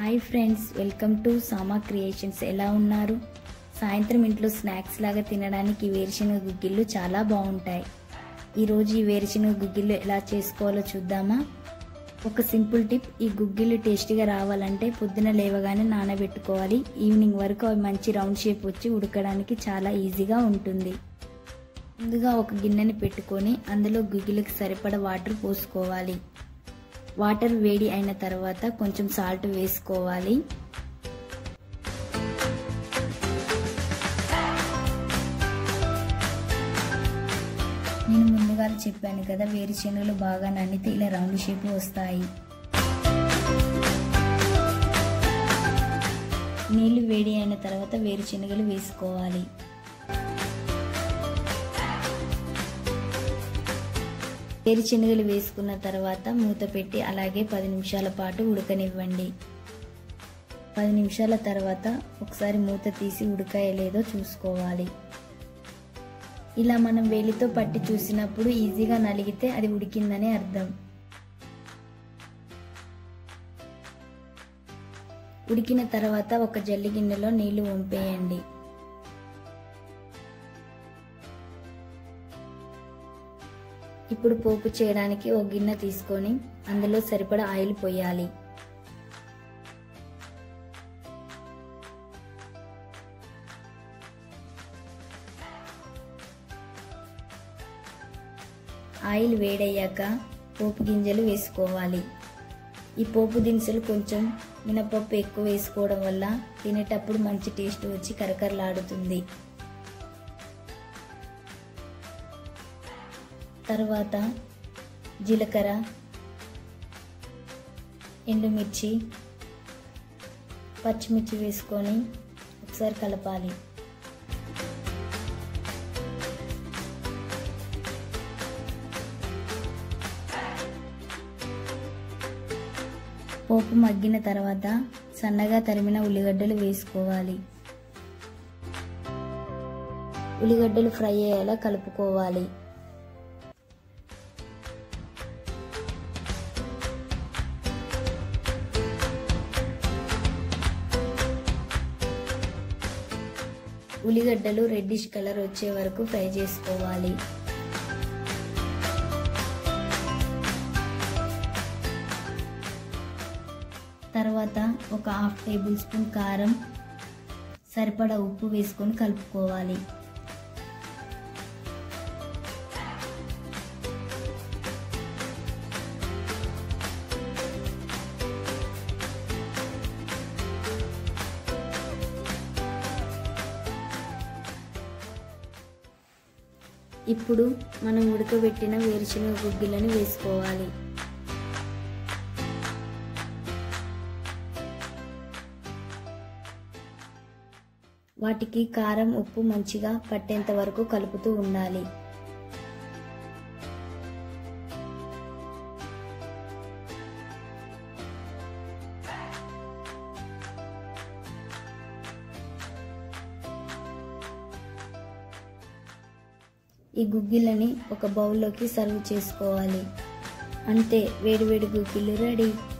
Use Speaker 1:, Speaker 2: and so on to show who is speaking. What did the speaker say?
Speaker 1: hi friends welcome to Sama creations ఎలా ఉన్నారు సాయంత్రం ఇంట్లో స్నాక్స్ లాగా తినడానికి ఈ వేరుశనగ గుగ్గిళ్ళు చాలా బాగుంటాయి ఈరోజు ఈ వేరుశనగ గుగ్గిళ్ళు ఎలా చేసుకోవాలో చూద్దామా ఒక సింపుల్ టిప్ ఈ గుగ్గిళ్ళు టేస్టీగా రావాలంటే పొద్దున లేవగానే నానబెట్టుకోవాలి ఈవినింగ్ వరకు అవి మంచి రౌండ్ షేప్ వచ్చి ఉడకడానికి చాలా ఈజీగా ఉంటుంది ముందుగా ఒక గిన్నెని పెట్టుకొని అందులో గుగ్గిళ్ళకి సరిపడ వాటర్ పోసుకోవాలి వాటర్ వేడి అయిన తర్వాత కొంచెం సాల్ట్ వేసుకోవాలి నేను ముందుగా చెప్పాను కదా వేరుశనగలు బాగా నన్నితే ఇలా రౌండ్ షేప్ వస్తాయి నీళ్లు వేడి అయిన తర్వాత వేరుశనగలు వేసుకోవాలి వేరుశనగలు వేసుకున్న తర్వాత మూత పెట్టి అలాగే పది నిమిషాల పాటు ఉడకనివ్వండి పది నిమిషాల తర్వాత ఒకసారి మూత తీసి ఉడకాయలేదో చూసుకోవాలి ఇలా మనం వేలితో పట్టి చూసినప్పుడు ఈజీగా నలిగితే అది ఉడికిందని అర్థం ఉడికిన తర్వాత ఒక జల్లి గిన్నెలో నీళ్లు వంపేయండి ఇప్పుడు పోపు చేయడానికి ఒక గిన్నె తీసుకొని అందులో సరిపడా ఆయిల్ పోయాలి ఆయిల్ వేడయ్యాక పోపు గింజలు వేసుకోవాలి ఈ పోపు దినుసులు కొంచెం మినపప్పు ఎక్కువ వేసుకోవడం వల్ల తినేటప్పుడు మంచి టేస్ట్ వచ్చి కరకరలాడుతుంది తర్వాత జీలకర్ర ఎండుమిర్చి పచ్చిమిర్చి వేసుకొని ఒకసారి కలపాలి పోపు మగ్గిన తర్వాత సన్నగా తరిమిన ఉల్లిగడ్డలు వేసుకోవాలి ఉల్లిగడ్డలు ఫ్రై అయ్యేలా కలుపుకోవాలి ఉల్లిగడ్డలు రెడ్డిష్ కలర్ వచ్చే వరకు ఫ్రై చేసుకోవాలి తర్వాత ఒక హాఫ్ టేబుల్ స్పూన్ కారం సరిపడా ఉప్పు వేసుకొని కలుపుకోవాలి ఇప్పుడు మనం ఉడకబెట్టిన వేరుశనగ గుగ్గిలను వేసుకోవాలి వాటికి కారం ఉప్పు మంచిగా పట్టేంత వరకు కలుపుతూ ఉండాలి ఈ గుగ్గిళ్ళని ఒక బౌల్లోకి సర్వ్ చేసుకోవాలి అంతే వేడివేడి గుగ్గిళ్ళు రెడీ